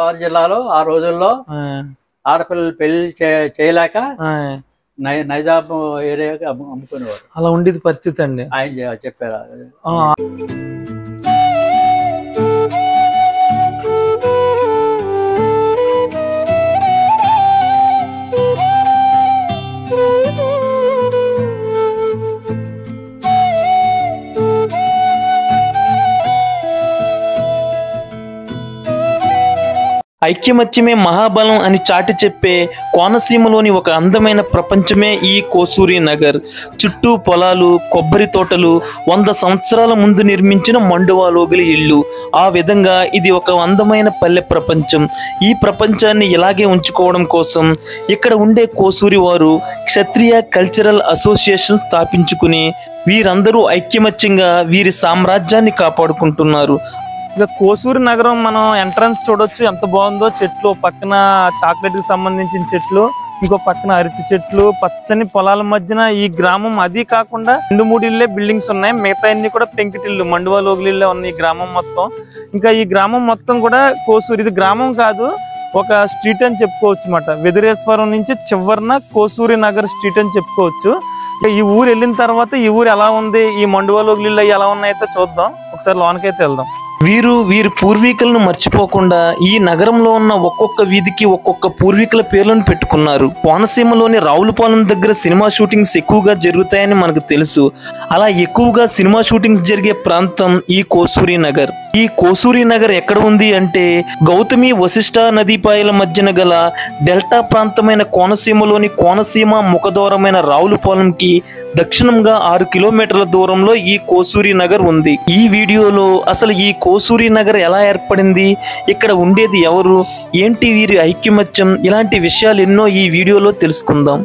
గోదావరి జిల్లాలో ఆ రోజుల్లో ఆ, ఆడపిల్లలు పెళ్లి చే- చేయలేక ఆ, నై నైజాం ఏరియాకి అమ్ము- అమ్ముకునేవారు అలా ఉండేది పరిస్థితి అండి ఆయన చె- చెప్పారు ఆ, ఐక్యమత్యమే మహాబలం అని చాటి చెప్పే కోనసీమలోని ఒక అందమైన ప్రపంచమే ఈ కోసూరి నగర్ చుట్టూ పొలాలు కొబ్బరి తోటలు వంద సంవత్సరాల ముందు నిర్మించిన మండువాలోగిలి ఇల్లు ఆ విధంగా ఇది ఒక అందమైన పల్లె ప్రపంచం ఈ ప్రపంచాన్ని ఇలాగే ఉంచుకోవడం కోసం ఇక్కడ ఉండే కోసూరి వారు క్షత్రియ కల్చరల్ అసోసియేషన్ స్థాపించుకుని వీరందరూ ఐక్యమత్యంగా వీరి సామ్రాజ్యాన్ని కాపాడుకుంటున్నారు ఇక కోసూరు నగరం మనం ఎంట్రన్స్ చూడొచ్చు ఎంత బాగుందో చెట్లు ఓ పక్కన చాక్లెట్ కి సంబంధించిన చెట్లు ఇంకో పక్కన అరటి చెట్లు పచ్చని పొలాల మధ్యన ఈ గ్రామం అది కాకుండా రెండు మూడు ఇళ్ళే బిల్డింగ్స్ ఉన్నాయి మిగతా అన్ని కూడా పెంకిటిల్లు మండువాలోగిలిళ్ళే ఉన్నాయి ఈ గ్రామం మొత్తం ఇంకా ఈ గ్రామం మొత్తం కూడా కోసూరు ఇది గ్రామం కాదు ఒక స్ట్రీట్ అని చెప్పుకోవచ్చు అన్నమాట వెదిరేశ్వరం నుంచి చివరిన కోసూరి నగర్ స్ట్రీట్ అని చెప్పుకోవచ్చు ఇక ఈ ఊరు వెళ్ళిన తర్వాత ఈ ఊరు ఎలా ఉంది ఈ మండువాలోగిలిళ్ళు అవి ఎలా ఉన్నాయో చూద్దాం ఒకసారి లోనకైతే వెళ్దాం వీరు వీరి పూర్వీకులను మర్చిపోకుండా ఈ నగరంలో ఉన్న ఒక్కొక్క వీధికి ఒక్కొక్క పూర్వీకుల పేర్లను పెట్టుకున్నారు కోనసీమలోని రావులపాలెం దగ్గర సినిమా షూటింగ్స్ ఎక్కువగా జరుగుతాయని మనకు తెలుసు అలా ఎక్కువగా సినిమా షూటింగ్స్ జరిగే ప్రాంతం ఈ కోసూరి నగర్ ఈ కోసూరి నగర్ ఎక్కడ ఉంది అంటే గౌతమి వశిష్ఠ నదీపాయల మధ్యన గల డెల్టా ప్రాంతమైన కోనసీమలోని కోనసీమ ముఖదూరమైన రావులపాలెంకి దక్షిణంగా ఆరు కిలోమీటర్ల దూరంలో ఈ కోసూరి నగర్ ఉంది ఈ వీడియోలో అసలు ఈ కోసూరి నగర్ ఎలా ఏర్పడింది ఇక్కడ ఉండేది ఎవరు ఏంటి వీరి ఐక్యమత్యం ఇలాంటి విషయాలు ఎన్నో ఈ వీడియోలో తెలుసుకుందాం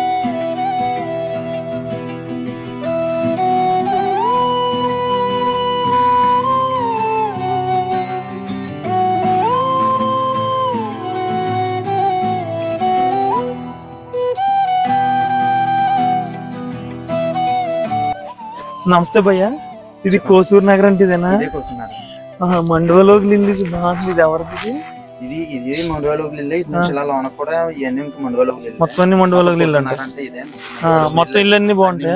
నమస్తే భయ్య ఇది కోసూరు నగర్ అంటే ఇదేనా ఇదే కూర్చున్నారు ఆహా, మండువలోకి ఇల్లు ఇది బాగుంది ఇది ఎవరిది ఇది? ఇది ఇది మండువాలోకి వెళ్ళి ఇటు నుంచి ఇలా లోన కూడా ఇవన్నీ మండువాలోకి వెళ్ళి మొత్తం అన్ని మండువలోకి ఇల్లు అంట అంటే ఇదే ఆ, మొత్తం ఇల్లు అన్ని బాగుంటాయి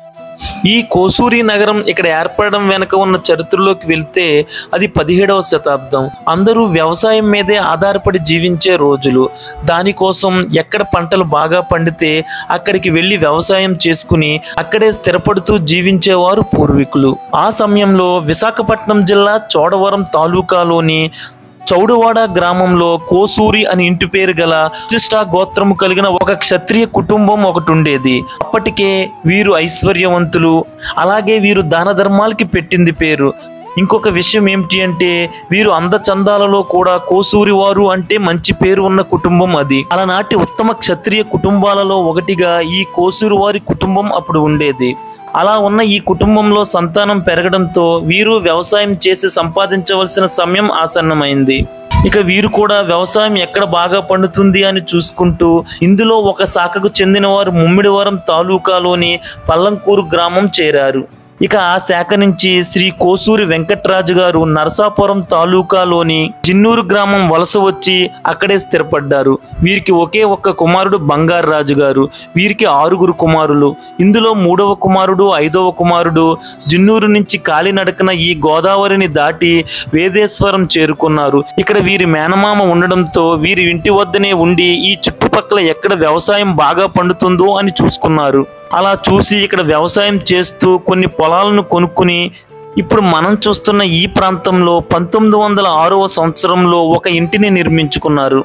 ఈ కోసూరి నగరం ఇక్కడ ఏర్పడడం వెనుక ఉన్న చరిత్రలోకి వెళ్తే అది పదిహేడవ శతాబ్దం అందరూ వ్యవసాయం మీదే ఆధారపడి జీవించే రోజులు దానికోసం ఎక్కడ పంటలు బాగా పండితే అక్కడికి వెళ్లి వ్యవసాయం చేసుకుని అక్కడే స్థిరపడుతూ జీవించేవారు పూర్వీకులు ఆ సమయంలో విశాఖపట్నం జిల్లా చోడవరం తాలూకాలోని చౌడువాడ గ్రామంలో కోసూరి అని ఇంటి పేరు గల విశిష్ట గోత్రము కలిగిన ఒక క్షత్రియ కుటుంబం ఒకటి ఉండేది అప్పటికే వీరు ఐశ్వర్యవంతులు అలాగే వీరు దాన ధర్మాలకి పెట్టింది పేరు ఇంకొక విషయం ఏమిటి అంటే వీరు అందచందాలలో కూడా కోసూరి వారు అంటే మంచి పేరు ఉన్న కుటుంబం అది అలనాటి ఉత్తమ క్షత్రియ కుటుంబాలలో ఒకటిగా ఈ కోసూరి వారి కుటుంబం అప్పుడు ఉండేది అలా ఉన్న ఈ కుటుంబంలో సంతానం పెరగడంతో వీరు వ్యవసాయం చేసి సంపాదించవలసిన సమయం ఆసన్నమైంది ఇక వీరు కూడా వ్యవసాయం ఎక్కడ బాగా పండుతుంది అని చూసుకుంటూ ఇందులో ఒక శాఖకు చెందిన వారు ముమ్మిడివరం తాలూకాలోని పల్లంకూరు గ్రామం చేరారు ఇక ఆ శాఖ నుంచి శ్రీ కోసూరి వెంకట్రాజు గారు నరసాపురం తాలూకాలోని జిన్నూరు గ్రామం వలస వచ్చి అక్కడే స్థిరపడ్డారు వీరికి ఒకే ఒక్క కుమారుడు బంగారు రాజు గారు వీరికి ఆరుగురు కుమారులు ఇందులో మూడవ కుమారుడు ఐదవ కుమారుడు జిన్నూరు నుంచి కాలినడకన ఈ గోదావరిని దాటి వేదేశ్వరం చేరుకున్నారు ఇక్కడ వీరి మేనమామ ఉండడంతో వీరి ఇంటి వద్దనే ఉండి ఈ చుట్టుపక్కల ఎక్కడ వ్యవసాయం బాగా పండుతుందో అని చూసుకున్నారు అలా చూసి ఇక్కడ వ్యవసాయం చేస్తూ కొన్ని పొలాలను కొనుక్కుని ఇప్పుడు మనం చూస్తున్న ఈ ప్రాంతంలో పంతొమ్మిది వందల ఆరవ సంవత్సరంలో ఒక ఇంటిని నిర్మించుకున్నారు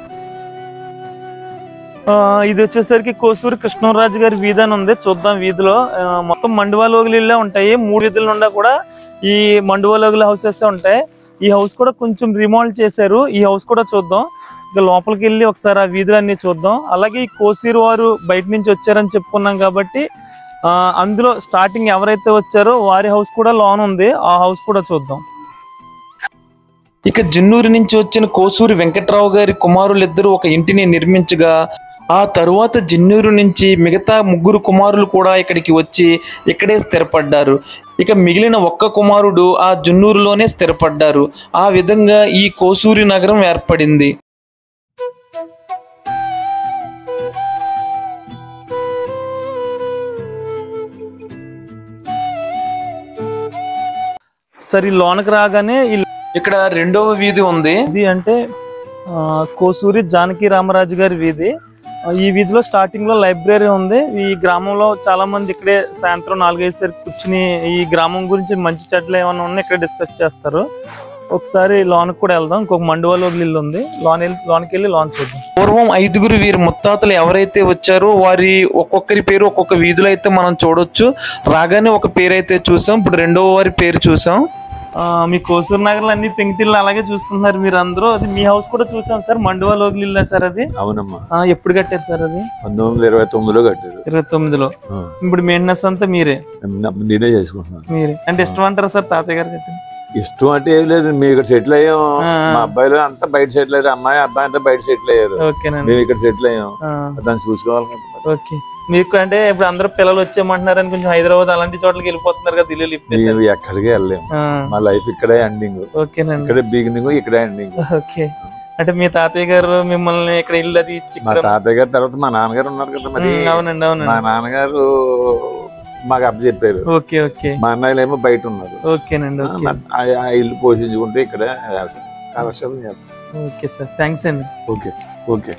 ఆ, ఇది వచ్చేసరికి కోసూరు కృష్ణరాజు గారి వీధి అని ఉంది చూద్దాం వీధిలో ఆ, మొత్తం మండువాలోగిలిళ్ళే ఉంటాయి మూడు వీధుల నుండా కూడా ఈ మండువాలోగిలి హౌసెస్ ఉంటాయి ఈ హౌస్ కూడా కొంచెం రిమోల్డ్ చేశారు ఈ హౌస్ కూడా చూద్దాం ఇక లోపలికి వెళ్ళి ఒకసారి ఆ వీధులన్నీ చూద్దాం అలాగే ఈ కోసూరు వారు బయట నుంచి వచ్చారని చెప్పుకున్నాం కాబట్టి ఆ, అందులో స్టార్టింగ్ ఎవరైతే వచ్చారో వారి హౌస్ కూడా లోన్ ఉంది ఆ హౌస్ కూడా చూద్దాం ఇక జిన్నూరు నుంచి వచ్చిన కోసూరి వెంకట్రావు గారి కుమారులిద్దరూ ఒక ఇంటిని నిర్మించగా ఆ తరువాత జిన్నూరు నుంచి మిగతా ముగ్గురు కుమారులు కూడా ఇక్కడికి వచ్చి ఇక్కడే స్థిరపడ్డారు ఇక మిగిలిన ఒక్క కుమారుడు ఆ జున్నూరులోనే స్థిరపడ్డారు ఆ విధంగా ఈ కోసూరి నగరం ఏర్పడింది సరే ఈ లోనకి రాగానే ఈ ఇక్కడ రెండవ వీధి ఉంది ఇది అంటే ఆ, కోసూరి జానకి రామరాజు గారి వీధి ఆ, ఈ వీధిలో స్టార్టింగ్ లో లైబ్రరీ ఉంది ఈ గ్రామంలో చాలా మంది ఇక్కడే సాయంత్రం నాలుగైదు కూర్చుని ఈ గ్రామం గురించి మంచి చెట్లు ఏమైనా ఉన్నాయి ఇక్కడ డిస్కస్ చేస్తారు ఒకసారి లోన్కి కూడా వెళ్దాం ఇంకొక మండువాలో ఇల్లు ఉంది లోన్ వెళ్ళి లోన్కి వెళ్ళి లోన్ చూద్దాం పూర్వం ఐదుగురు వీరి ముత్తాతలు ఎవరైతే వచ్చారో వారి ఒక్కొక్కరి పేరు ఒక్కొక్క వీధిలో అయితే మనం చూడొచ్చు రాగానే ఒక పేరు అయితే చూసాం ఇప్పుడు రెండవ వారి పేరు చూసాం ఆ, మీ కోసూరు నగర్లో అన్ని పెంకిటిల్లు అలాగే చూసుకుంటున్నారు మీరు అందరూ అది మీ హౌస్ కూడా చూసాం సార్ మండువా లోగిలి ఇల్లా సార్ అది అవునమ్మా ఆ, ఎప్పుడు కట్టారు సార్ అది పంతొమ్మిది వందల ఇరవై తొమ్మిదిలో కట్టారు ఇరవై తొమ్మిదిలో ఆ. ఇప్పుడు మెయింటెనెన్స్ అంతా మీరే నా- నేనే చేసుకుంటున్నాను మీరే అంటే ఇష్టం అంటారా సార్ తాతయ్య గారు కట్టింది ఇష్టం అంటే ఏం లేదు మేము ఇక్కడ సెటిల్ అయ్యాం ఆ. మా అబ్బాయిలు అంతా బయట సెటిల్ అయ్యారు అమ్మాయి అబ్బాయి అంతా బయట సెటిల్ అయ్యారు ఓకేనండి మేము ఇక్కడ సెటిల్ అయ్యాం ఆ, దాన్ని చూసుకోవాలనుకుంటున్నాం ఓకే మీకు అంటే ఇప్పుడు అందరూ పిల్లలు వచ్చేయమంటున్నారని కొంచెం హైదరాబాద్ అలాంటి చోట్లకి వెళ్ళిపోతున్నారు కదా ఇల్లు ఇప్పేసారు మేము ఎక్కడికి వెళ్ళలేము ఆ, మా లైఫ్ ఇక్కడే ఎండింగ్ ఓకేనండి ఇక్కడే బిగినింగ్ ఇక్కడే ఎండింగ్ ఓకే అంటే మీ తాతయ్య గారు మిమ్మల్ని ఇక్కడ ఇల్లు అది ఇచ్చి మా ఇక్కడ- తాతయ్య గారి తర్వాత మా నాన్నగారు ఉన్నారు కదా మరి ఉమ్, అవునండి మా అవునండి నాన్నగారు మాకు అప్ప చెప్పారు ఓకే ఓకే మా అన్నయ్యలు ఏమో బయట ఉన్నారు ఓకేనండి ఓకే ఆ- ఆ ఇల్లు పోషించుకుంటే ఇక్కడ వ్యవసాయం వ్యవసాయం చేస్తాం. ఓకే సార్ థ్యాంక్స్ అండి ఓకే ఓకే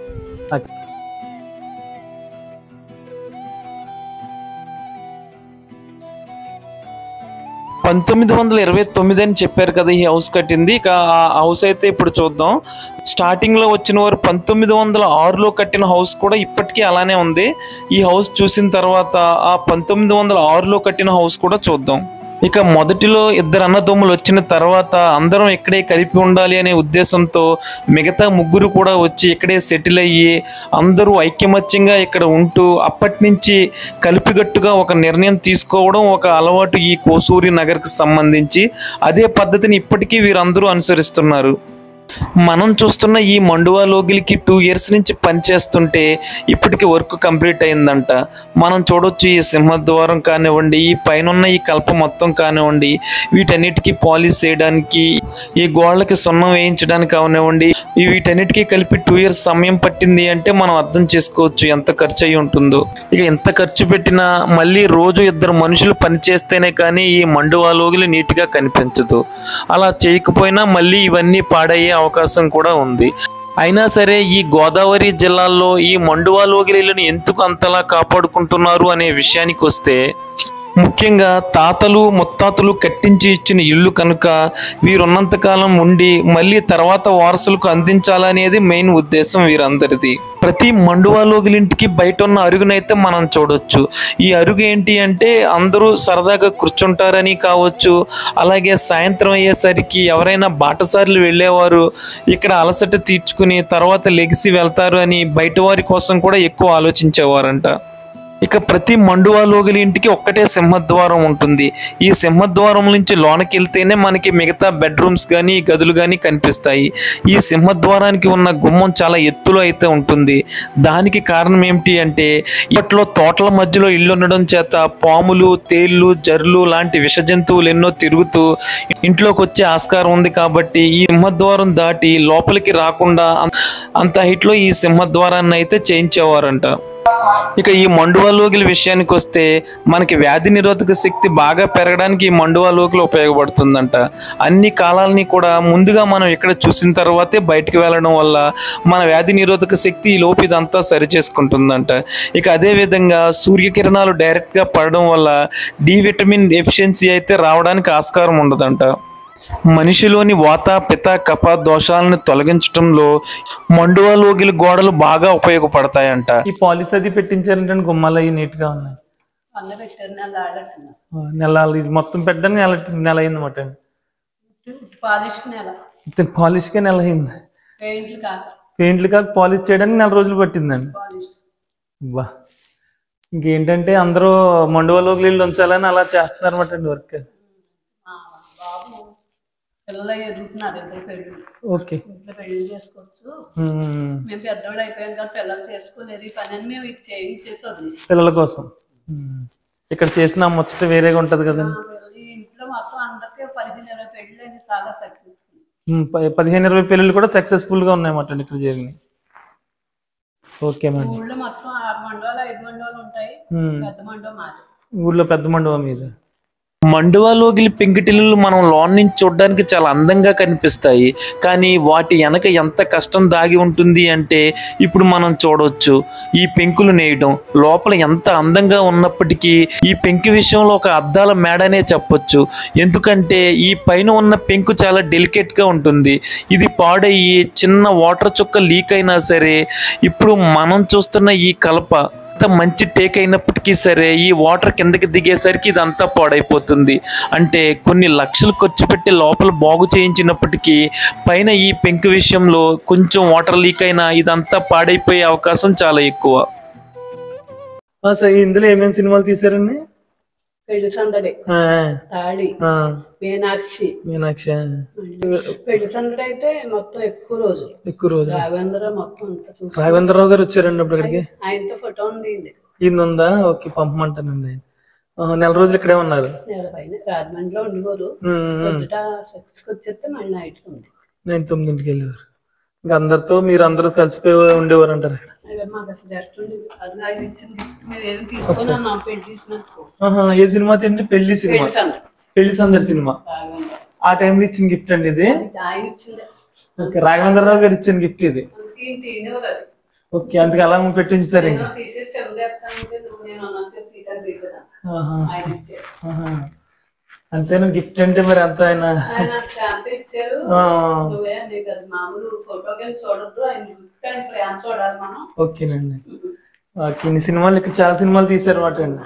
పంతొమ్మిది వందల ఇరవై తొమ్మిది అని చెప్పారు కదా ఈ హౌస్ కట్టింది ఇక ఆ హౌస్ అయితే ఇప్పుడు చూద్దాం స్టార్టింగ్ లో వచ్చిన వారు పంతొమ్మిది వందల ఆరులో కట్టిన హౌస్ కూడా ఇప్పటికీ అలానే ఉంది ఈ హౌస్ చూసిన తర్వాత ఆ పంతొమ్మిది వందల ఆరులో కట్టిన హౌస్ కూడా చూద్దాం ఇక మొదటిలో ఇద్దరు అన్నదమ్ములు వచ్చిన తర్వాత అందరం ఇక్కడే కలిపి ఉండాలి అనే ఉద్దేశంతో మిగతా ముగ్గురు కూడా వచ్చి ఇక్కడే సెటిల్ అయ్యి అందరూ ఐక్యమత్యంగా ఇక్కడ ఉంటూ అప్పటి నుంచి కలిపిగట్టుగా ఒక నిర్ణయం తీసుకోవడం ఒక అలవాటు ఈ కోసూరి నగర్కి సంబంధించి అదే పద్ధతిని ఇప్పటికీ వీరందరూ అనుసరిస్తున్నారు మనం చూస్తున్న ఈ మండువా లోగిలికి టూ ఇయర్స్ నుంచి పనిచేస్తుంటే ఇప్పటికి వర్క్ కంప్లీట్ అయిందంట మనం చూడొచ్చు ఈ సింహద్వారం కానివ్వండి ఈ పైన ఈ కల్ప మొత్తం కానివ్వండి వీటన్నిటికీ పాలిష్ చేయడానికి ఈ గోడలకి సున్నం వేయించడానికి కానివ్వండి ఈ వీటన్నిటికీ కలిపి టూ ఇయర్స్ సమయం పట్టింది అంటే మనం అర్థం చేసుకోవచ్చు ఎంత ఖర్చు అయి ఉంటుందో ఇక ఎంత ఖర్చు పెట్టినా మళ్ళీ రోజు ఇద్దరు మనుషులు పని చేస్తేనే కానీ ఈ మండువా లోగిలి నీట్గా కనిపించదు అలా చేయకపోయినా మళ్ళీ ఇవన్నీ పాడయ్యే అవకాశం కూడా ఉంది అయినా సరే ఈ గోదావరి జిల్లాల్లో ఈ మండువా లోగిలీలను ఎందుకు అంతలా కాపాడుకుంటున్నారు అనే విషయానికి వస్తే ముఖ్యంగా తాతలు ముత్తాతలు కట్టించి ఇచ్చిన ఇల్లు కనుక వీరున్నంతకాలం ఉండి మళ్ళీ తర్వాత వారసులకు అందించాలనేది మెయిన్ ఉద్దేశం వీరందరిది ప్రతి మండువాలోగిలింటికి బయట ఉన్న అరుగునైతే మనం చూడొచ్చు ఈ అరుగు ఏంటి అంటే అందరూ సరదాగా కూర్చుంటారని కావచ్చు అలాగే సాయంత్రం అయ్యేసరికి ఎవరైనా బాటసార్లు వెళ్ళేవారు ఇక్కడ అలసట తీర్చుకుని తర్వాత లెగిసి వెళ్తారు అని బయట వారి కోసం కూడా ఎక్కువ ఆలోచించేవారంట ఇక ప్రతి మండువా లోగిలి ఇంటికి ఒక్కటే సింహద్వారం ఉంటుంది ఈ సింహద్వారం నుంచి లోనకి వెళ్తేనే మనకి మిగతా బెడ్రూమ్స్ కానీ గదులు కానీ కనిపిస్తాయి ఈ సింహద్వారానికి ఉన్న గుమ్మం చాలా ఎత్తులో అయితే ఉంటుంది దానికి కారణం ఏమిటి అంటే ఇప్పట్లో తోటల మధ్యలో ఇల్లు ఉండడం చేత పాములు తేళ్లు జర్లు లాంటి విష జంతువులు ఎన్నో తిరుగుతూ ఇంట్లోకి వచ్చే ఆస్కారం ఉంది కాబట్టి ఈ సింహద్వారం దాటి లోపలికి రాకుండా అం- అంత హైట్లో ఈ సింహద్వారాన్ని అయితే చేయించేవారంట ఇక ఈ మండువా లోగిల విషయానికి వస్తే మనకి వ్యాధి నిరోధక శక్తి బాగా పెరగడానికి ఈ మండువా లోగిలు ఉపయోగపడుతుందంట అన్ని కాలాలని కూడా ముందుగా మనం ఇక్కడ చూసిన తర్వాతే బయటికి వెళ్ళడం వల్ల మన వ్యాధి నిరోధక శక్తి ఈ లోపు ఇదంతా సరి చేసుకుంటుందంట ఇక అదే విధంగా సూర్యకిరణాలు డైరెక్ట్గా పడడం వల్ల డి విటమిన్ ఎఫిషియన్సీ అయితే రావడానికి ఆస్కారం ఉండదంట మనిషిలోని వాత పిత కఫ దోషాలను తొలగించడంలో మండువా లోగిలి గోడలు బాగా ఉపయోగపడతాయంట ఈ పాలిస్ అది పెట్టించారంటే గుమ్మాలు అవి నీట్ గా ఉన్నాయి వంద పెట్టారు నెల ఆడట్టున్నా ఆ, నెల ఇది మొత్తం పెట్టడానికి నెల నెల అయింది అనమాట పాలిష్ నెల పాలిష్ కే నెల అయింది పెయింట్లు కాక పెయింట్లు కాక పాలిష్ చేయడానికి నెల రోజులు పట్టిందండి పాలిష్ బా ఇంకేంటంటే అందరూ మండువా లోగిలి ఇల్లు ఉంచాలని అలా చేస్తున్నారు అనమాట అండి వర్క్ మా బాబు పిల్లలు ఎదుగుతున్నారు ఇద్దరు పెళ్ళి ఓకే ఇంట్లో పెళ్లి చేసుకోవచ్చు ఉమ్, మేము పెద్దవాళ్ళు అయిపోయాం కదా పిల్లలు చేసుకోలేదు ఈ పని అని మేము ఇది చేయించేసి వదిలేసాం పిల్లల కోసం ఉమ్. ఇక్కడ చేసిన ఆ ముచ్చట వేరేగా ఉంటది కదండి ఈ ఇంట్లో మొత్తం అందరికీ పదిహేను ఇరవై పెళ్ళి అని చాలా సక్సెస్ఫుల్ ఉమ్, ప- పదిహేను ఇరవై పెళ్ళిళ్ళు కూడా సక్సెస్ఫుల్ గా ఉన్నాయన్నమాట ఇక్కడ జరిగినాయి ఓకే మేడం ఊళ్ళో మొత్తం ఆరు మండవాలు ఐదు మండవాలు ఉంటాయి ఉమ్. పెద్ద మండవం మాది ఊర్లో పెద్ద మండపం మీద మండువాలోగిలి పెంకుటిల్లు మనం లోన్ నుంచి చూడడానికి చాలా అందంగా కనిపిస్తాయి కానీ వాటి వెనక ఎంత కష్టం దాగి ఉంటుంది అంటే ఇప్పుడు మనం చూడవచ్చు ఈ పెంకులు నేయడం లోపల ఎంత అందంగా ఉన్నప్పటికీ ఈ పెంకు విషయంలో ఒక అద్దాల మేడనే చెప్పొచ్చు ఎందుకంటే ఈ పైన ఉన్న పెంకు చాలా డెలికేట్ గా ఉంటుంది ఇది పాడయ్యి చిన్న వాటర్ చుక్క లీక్ అయినా సరే ఇప్పుడు మనం చూస్తున్న ఈ కలప ఎంత మంచి టేక్ అయినప్పటికీ సరే ఈ వాటర్ కిందకి దిగేసరికి ఇదంతా పాడైపోతుంది అంటే కొన్ని లక్షలు ఖర్చు పెట్టి లోపల బాగు చేయించినప్పటికీ పైన ఈ పెంకు విషయంలో కొంచెం వాటర్ లీక్ అయినా ఇదంతా పాడైపోయే అవకాశం చాలా ఎక్కువ ఇందులో ఏమేమి సినిమాలు తీసారండి పెళ్లి సందడి తాళి మీనాక్షి మీనాక్ష పెళ్లి సందడి అయితే మొత్తం ఎక్కువ రోజులు ఎక్కువ రోజు రాఘవేంద్ర మొత్తం అంతా చూసి రాఘవేంద్రరావు గారు వచ్చారండి అప్పుడు ఇక్కడికి ఆయనతో ఫోటో ఉంది ఇది ఉందా ఓకే పంపమంటానండి ఆయన ఆహా, నెల రోజులు ఇక్కడే ఉన్నారు నెల పైన రాజమండ్రిలో ఉండేవారు ఉమ్, పొద్దుట సెక్స్కి వచ్చేస్తే మళ్ళీ నైట్ ఉంది నేను తొమ్మిదింటికి వెళ్ళేవారు ఇంకా అందరితో మీరు అందరూ కలిసిపోయి ఉండేవారు అంటారు అదే మాకు అసలు జస్ట్ ఉండేది. అది ఆయన ఇచ్చిన గిఫ్ట్ మేము ఏమి తీసుకున్నాం నా పెళ్లి తీసినందుకు ఆహా, ఏ సినిమా తిండి పెళ్లి సినిమా పెళ్లి సందడి పెళ్లి సందడి సినిమా రాఘవేంద్ర ఆ టైంలో ఇచ్చిన గిఫ్ట్ అండి ఇది ఇది ఆయన ఇచ్చింది ఓకే రాఘవేంద్రరావు గారు ఇచ్చిన గిఫ్ట్ ఇది అందుకే ఈయన తినేవారు అది ఓకే అందుకే అలా పెట్టి ఉంచుతారు ఇంకా నేను తీసేసి చదివేస్తానంటే నువ్వు నేను అన్నట్టు తీయడానికి కదా ఆహా, ఆయన ఇచ్చారు ఆహా. అంతేనా గిఫ్ట్ అంటే మరి అంత ఆయన ఆయన స్టాంప్ ఇచ్చారు ఆ, నువ్వే నీకు అది మామూలు ఫోటో కింద చూడద్దు ఆయన గిఫ్ట్ అండ్ ప్రేమ చూడాలి మనం ఓకేనండి ఓకే ఇన్ని సినిమాలు ఇక్కడ చాలా సినిమాలు తీశారు అన్నమాట అండి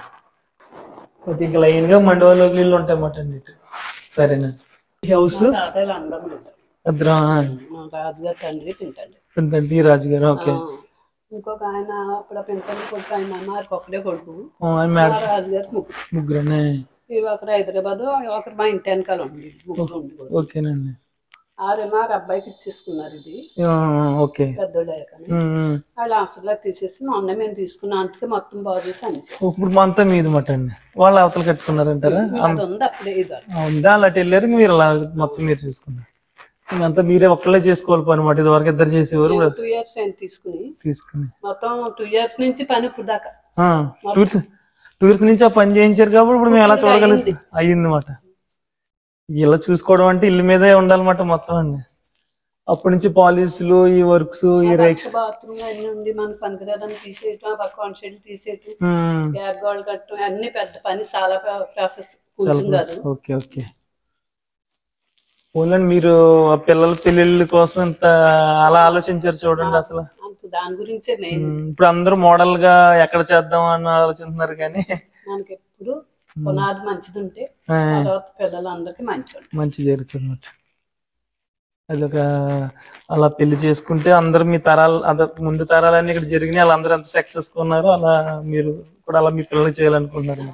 ఓకే ఇంకా లైన్ గా మండవాలో నీళ్ళు ఉంటాయి అన్నమాట అండి ఇటు సరేనండి ఈ హౌస్ మా తాతయ్యలు అందరం తింటారు అద్రా మా రాజుగారు తండ్రి తింటండి డి రాజు గారు ఓకే ఆ, ఇంకొక ఆయన అప్పుడు పెంపల్లి కొడుకు ఆయన అమ్మారికి ఒకడే కొడుకు ఆ, ఆయన మా మేడ రాజుగారికి ముగ్గురు ముగ్గురనే ఇవి ఒకరు హైదరాబాద్ ఒకరు మా ఇంటి వెనకాల ఉంది ముగ్గురు ఉండి ఓకేనండి ఆరేమో ఆ అబ్బాయికి ఇచ్చేసుకున్నారు ఇది ఆ, ఓకే పెద్దోళ్ళు అయ్యాకని ఉమ్, ఉమ్. వాళ్ళ ఆన్సర్లా తీసేసి మొన్న మేము తీసుకున్నాం అందుకే మొత్తం బాగు చేసి అనేసి ఇప్పుడు మా అంతా మీది మాట అండి వాళ్ళు అవతల కట్టుకున్నారంటారా అది ఉంది అప్పుడే ఇది ఆ, ఉందా అలా అటు వెళ్ళారు ఇంక మీరు అలా మొత్తం మీరు చూసుకున్నారు ఇంకంతా మీరే ఒక్కళ్ళే చేసుకోవాలి పని మాట ఇది వరకు ఇద్దరు చేసేవారు ఇప్పుడు టూ ఇయర్స్ ఆయన తీసుకుని తీసుకుని మొత్తం టూ ఇయర్స్ నుంచి పని ఇప్పుడు దాకా టూర్స్ టూర్స్ నుంచి ఆ పని చేయించారు కాబట్టి ఇప్పుడు మేము ఎలా చూడగలుగుతాం అయ్యింది మాట ఇలా చూసుకోవడం అంటే ఇల్లు మీదే ఉండాలన్నమాట మొత్తం అండి అప్పటి నుంచి పాలిసులు ఈ వర్క్స్ ఈ రైక్స్ బాత్రూమ్ అన్ని ఉంది మన పనికిరాదని తీసేయటం ఆ పక్క వన్ షెడ్ తీసేయటం బ్యాగ్ గోల్డ్ కట్టడం అన్ని పెద్ద పని చాలా ప్రాసెస్ కొంచెం కాదు ఓకే ఓకే ఓన్లండి మీరు ఆ పిల్లల పెళ్ళిళ్ళ కోసం ఇంత అలా ఆలోచించారు చూడండి అసలు అంత దాని గురించే మెయిన్ ఉమ్, ఇప్పుడు అందరూ మోడల్ గా ఎక్కడ చేద్దాం అని ఆలోచిస్తున్నారు కానీ మనకి ఎప్పుడు పునాది మంచిది ఉంటే ఆ, తర్వాత పిల్లలందరికీ మంచి ఉంటుంది మంచి జరుగుతున్నమాట అదొక అలా పెళ్లి చేసుకుంటే అందరూ మీ తరాలు అద ముందు తరాలన్నీ ఇక్కడ జరిగినాయి అలా అందరూ ఎంత సక్సెస్ ఉన్నారు అలా మీరు కూడా అలా మీ పిల్లలు చేయాలనుకుంటున్నారు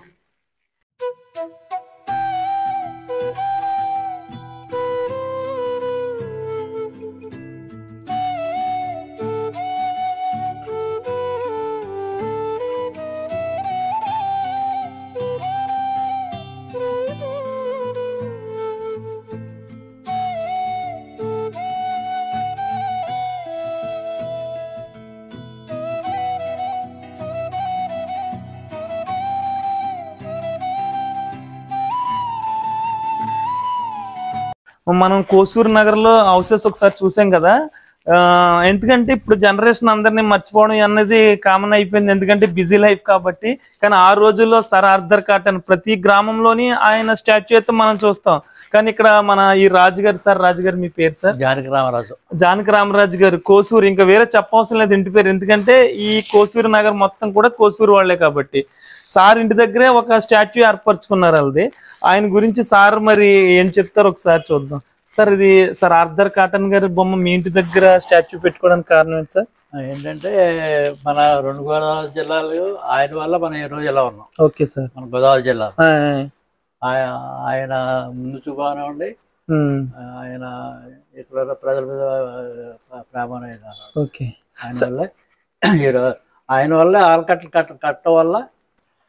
మనం కోసూరు నగర్ లో హౌసెస్ ఒకసారి చూసాం కదా ఆ, ఎందుకంటే ఇప్పుడు జనరేషన్ అందరినీ మర్చిపోవడం అన్నది కామన్ అయిపోయింది ఎందుకంటే బిజీ లైఫ్ కాబట్టి కానీ ఆ రోజుల్లో సర్ ఆర్థర్ కాటన్ ప్రతి గ్రామంలోని ఆయన స్టాచ్యూ అయితే మనం చూస్తాం కానీ ఇక్కడ మన ఈ రాజుగారు సార్ రాజుగారు మీ పేరు సార్ జానకి రామరాజు జానకి రామరాజు గారు కోసూరు ఇంకా వేరే చెప్పవసరం లేదు ఇంటి పేరు ఎందుకంటే ఈ కోసూరు నగర్ మొత్తం కూడా కోసూరు వాళ్ళే కాబట్టి సార్ ఇంటి దగ్గరే ఒక స్టాచ్యూ ఏర్పరచుకున్నారు వాళ్ళది ఆయన గురించి సార్ మరి ఏం చెప్తారు ఒకసారి చూద్దాం సార్ ఇది సార్ ఆర్థర్ కాటన్ గారి బొమ్మ మీ ఇంటి దగ్గర స్టాచ్యూ పెట్టుకోవడానికి కారణం ఏంటి సార్ ఏంటంటే మన రెండు గోదావరి జిల్లాలు ఆయన వల్ల మనం ఈ రోజు ఇలా ఉన్నాం ఓకే సార్ మన గోదావరి జిల్లా ఆ, ఆయ- ఆయన ముందు చూపానే ఉండి ఉమ్, ఆయన ఇక్కడ ప్రజల మీద ప్రేమ అనేది ఓకే ఆయన వల్ల ఈరో- ఆయన వల్ల ఆలకట్టలు కట్ట కట్టడం వల్ల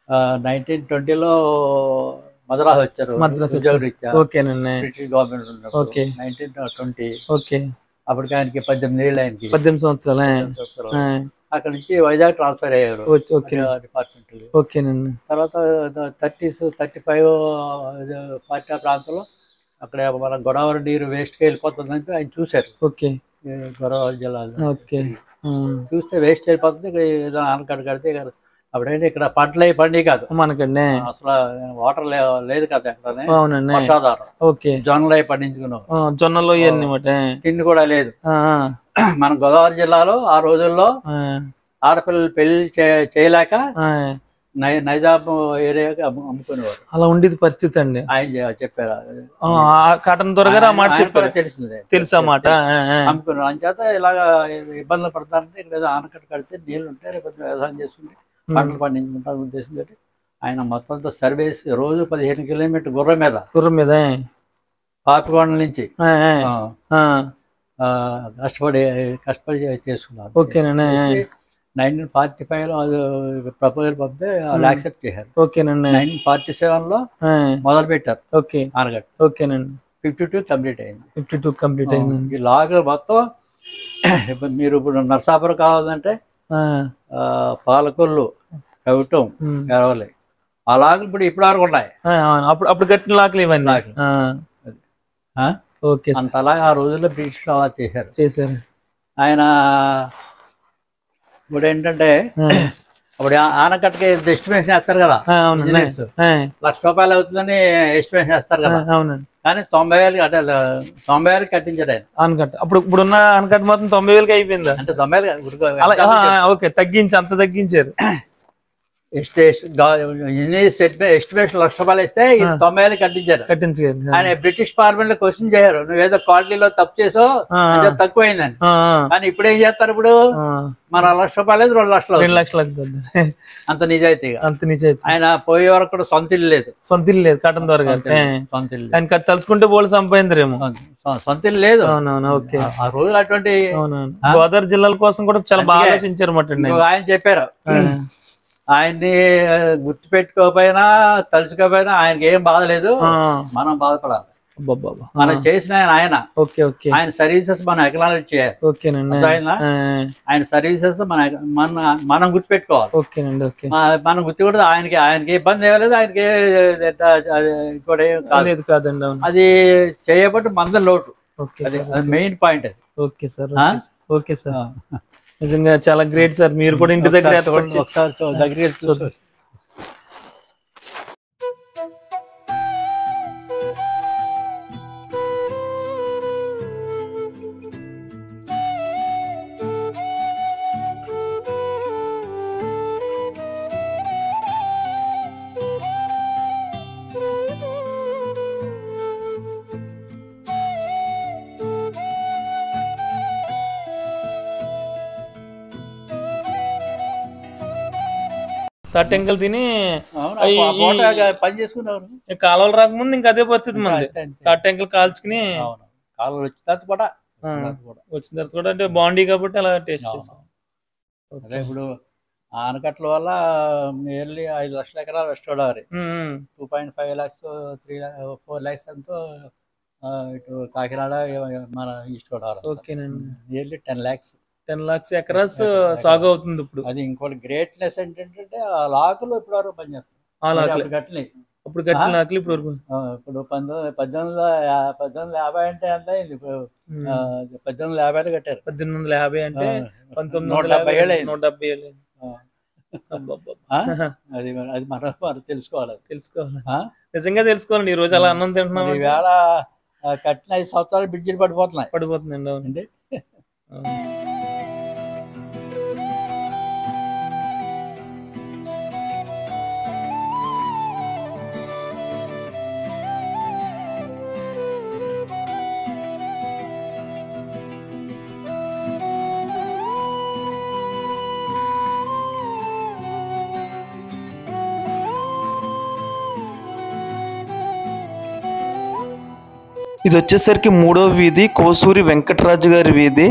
నైన్టీన్ ట్వంటీలో మద్రాసు వచ్చారు మద్రాసు ఉద్యోగ వచ్చారు. రీత్యా ఓకేనండి బ్రిటిష్ గవర్నమెంట్ ఉన్నప్పుడు ఓకే. నైన్టీన్ ట్వంటీ ఓకే అప్పటికి ఆయనకి పద్దెనిమిది ఏళ్ళు ఆయనకి పద్దెనిమిది సంవత్సరాలే సంవత్సరాలు. ఆ, అక్కడ నుంచి వైజాగ్ ట్రాన్స్ఫర్ అయ్యారు ఓకే ఓకే డిపార్ట్మెంట్ ఓకేనండి తర్వాత థర్టీస్ థర్టీ ఫైవ్ పార్టీ ఆ ప్రాంతంలో అక్కడ మన గోదావరి నీరు వేస్ట్కి వెళ్ళిపోతుందంటే ఆయన చూశారు ఓకే ఈ గోదావరి జిల్లాలో ఓకే ఆ, చూస్తే వేస్ట్ వెళ్ళిపోతుంది ఇక్కడ ఏదో ఆనకట్ట కడితే ఇక్కడ అప్పుడైతే ఇక్కడ పంటలు అవి పండి కాదు మనకండి అసలు వాటర్ లేదు కదా అక్కడ అవునండి వర్షాధారం ఓకే జొన్నలు అవి పండించుకున్నాం ఆ, జొన్నలు ఇవన్నీ మాట తిండి కూడా లేదు ఆ, ఆ, మన గోదావరి జిల్లాలో ఆ రోజుల్లో ఆ, ఆడపిల్లలు పెళ్లి చే- చేయలేక ఆ, నై నైజాం ఏరియాకి అమ్ము- అమ్ముకునేవారు అలా ఉండేది పరిస్థితి అండి ఆయన చె- చెప్పారు ఆ, ఆ కాటన్ దొరగారు ఆ మాట ఆయన చెప్పారు కూడా తెలిసిందే తెలుసా మాట ఆ, ఆ, అమ్ముకున్నారు అంచేత ఇలాగ ఇబ్బందులు పడతారంటే ఇక్కడ ఏదో ఆనకట్ట కడితే నీళ్ళు ఉంటాయి రేపు పొద్దున్న వ్యవసాయం చేసుకుంటే పంటలు పండించుకుంటారు ఉద్దేశంతో ఆయన మొత్తం అంతా సర్వీస్ రోజు పదిహేను కిలోమీటర్ గుర్రం మీద గుర్రం మీద పాపికొండ నుంచి ఆ, ఆ, ఆ, ఆ, ఆ, కష్టపడి కష్టపడి చేసుకున్నారు ఓకేనండి నైన్టీన్ ఫార్టీ ఫైవ్ లో అది ప్రపోజల్ పంపితే వాళ్ళు యాక్సెప్ట్ చేశారు ఓకేనండి నైన్టీన్ ఫార్టీ సెవెన్ లో ఆ, మొదలు పెట్టారు ఓకే ఆనగట్ట ఓకేనండి ఫిఫ్టీ టూ కంప్లీట్ అయింది ఫిఫ్టీ టూ కంప్లీట్ అయిందండి ఈ లాగ్ మొత్తం ఇప్పుడు మీరు ఇప్పుడు నర్సాపురం కావాలంటే ఆ, ఆ, పాలకొల్లు కవిటం ఉమ్. ఎరవలి ఆ లాగులు ఇప్పుడు ఇప్పుడు వరకు ఉన్నాయి ఆ, అవును. అప్పుడు అప్పుడు కట్టిన లాకలు ఇవన్నీ లాకులు. ఆ, ఆ? ఓకే సార్ అంతలా ఆ రోజుల్లో బ్రిటిష్ అలా చేశారు చేశారు ఆయన ఇప్పుడు ఏంటంటే ఆ, అప్పుడు ఆ- ఆనకట్టకి ఎస్టిమేషన్ వేస్తారు కదా ఆ, అవునండి ఇంజనీర్స్ ఆ, లక్ష రూపాయలు అవుతుందని ఎస్టిమేషన్ వేస్తారు ఆ, కదా అవునండి కానీ తొంభై వేలు కట్ట తొంభై వేలు కట్టించాడు ఆయన ఆనకట్ట అప్పుడు ఇప్పుడున్న ఆనకట్ట మొత్తం తొంభై వేలకి అయిపోయిందా అంటే తొంభై వేలు కాదు, అలా ఇప్పుడు ఆ, ఆ, ఓకే తగ్గించి అంత తగ్గించారు ఎస్టిమేషన్ లక్ష రూపాయలు ఇస్తే ఈ తొంభై వేలు కట్టించారు కట్టించలేదు ఆయన బ్రిటిష్ పార్లమెంట్ లో క్వశ్చన్ చేశారు నువ్వేదో క్వాలిటీలో తప్పు చేసో ఆ, కొంచెం తక్కువైందని ఆ, ఆ, కానీ ఇప్పుడు ఏం చేస్తారు ఇప్పుడు ఆ, మన లక్ష రూపాయలు అయితే రెండు లక్షలు రెండు అవుతుంది. లక్షలు అవుతుంది అంత నిజాయితీగా అంత నిజాయితీ ఆయన పోయే వరకు కూడా సొంత ఇల్లు లేదు సొంత ఇల్లు లేదు కట్టం ద్వారా సొంత ఇల్లు- సొంత ఇల్లు లేదు. ఆయన కత్తి తలుచుకుంటే బోల్ సంపాదించరేమో సొంత- సొ- సొంత ఇల్లు లేదు అవునవును ఓకే ఆ- ఆ రోజులు అటువంటి అవునవును గోదావరి జిల్లాల కోసం కూడా చాలా బాగా అందుకే ఆలోచించారు అన్నమాట అండి ఇంకొక ఆయన చెప్పారు ఆయన్ని గుర్తు పెట్టుకోకపోయినా తలుచుకోకపోయినా ఆయనకి ఏం బాధ లేదు మనం బాధపడాలి మనం చేసిన ఆయన ఆయన ఓకే ఓకే ఆయన సర్వీసెస్ మనం ఎకనాలజీ చేయాలి ఓకేనండి అర్థమైందా? ఆ, ఆయన సర్వీసెస్ మన మన మనం గుర్తుపెట్టుకోవాలి ఓకేనండి ఓకే మా- మనం గుర్తు కూడా ఆయనకి ఆయనకి ఇబ్బంది ఏం లేదు ఆయనకి అది ఇంకోటి ఏం కాదు లేదు కాదండి అవును అది చేయబట్టి మంద లోటు ఓకే అది సార్ అది మెయిన్ పాయింట్ అది ఓకే సార్ ఆ? Okay sir. ఓకే సార్ నిజంగా చాలా గ్రేట్ సార్ మీరు కూడా ఇంటి దగ్గర ఒకసారి ఏర్పాటు చూడండి, చేసి- ఒకసారి చూ- దగ్గరికి వెళ్ళి చూడు. తాటెంకలు తిని అవును, ఈ- ఆ పూట ఈ- పని చేసుకునేవారు ఈ కాలువలు రాకముందు ఇంకా అదే పరిస్థితి మంది అంతే, అంతే. తాటెంకలు కాల్చుకుని అవును కాళ్ళు వచ్చిన తర్వాత కూడా ఆ, తర్వాత కూడా. వచ్చిన తర్వాత కూడా అంటే బాండీ కాబట్టి అలా టేస్ట్ అవును. చేసాం అదే ఇప్పుడు ఆనకట్ల వల్ల నియర్లీ ఐదు లక్షల ఎకరాలు west Godavari two point five lakhs three four lakhs ఎంతో ఆ, ఇటు కాకినాడ మన ఈస్ట్ గోదావరి ఓకేనండి nearly ten lakhs ten lakhs acres సాగు అవుతుంది ఇప్పుడు అది ఇంకోటి గ్రేట్నెస్ ఏంటంటే ఆ లాకులు ఇప్పుడు వరకు పనిచేస్తాయి ఆ లాకులు కట్టినాయి అప్పుడు కట్టిన లాకులు ఇప్పుడు వరకు ఆ, ఇప్పుడు పంతొమ్మిది పద్దెనిమిది వందల యా- పద్దెనిమిది వందల యాభై అంటే ఎంత అయింది ఇప్పుడు ఉమ్. ఆ, పద్దెనిమిది వందల యాభైలో కట్టారు పద్దెనిమిది వందల యాభై అంటే ఆ, పంతొమ్మిది నూట వందల డెబ్బై ఏళ్ళు యాభై అయింది. నూట డెబ్బై ఏళ్ళు అయింది. ఆ. అబ్బబ్బబ్బ. ఆ? అది మన- అది మనం మనం తెలుసుకోవాలి అది. తెలుసుకోవాలి ఆ? నిజంగా తెలుసుకోవాలండి ఈ రోజు అలా అన్నం తింటున్నాం మరి ఈవేళ ఆ, కట్టిన ఐదు సంవత్సరాలు బిడ్జీలు పడిపోతున్నాయి పడిపోతుందండి అవును అంటే అవును. ఇది వచ్చేసరికి మూడో వీధి కోసూరి వెంకటరాజు గారి వీధి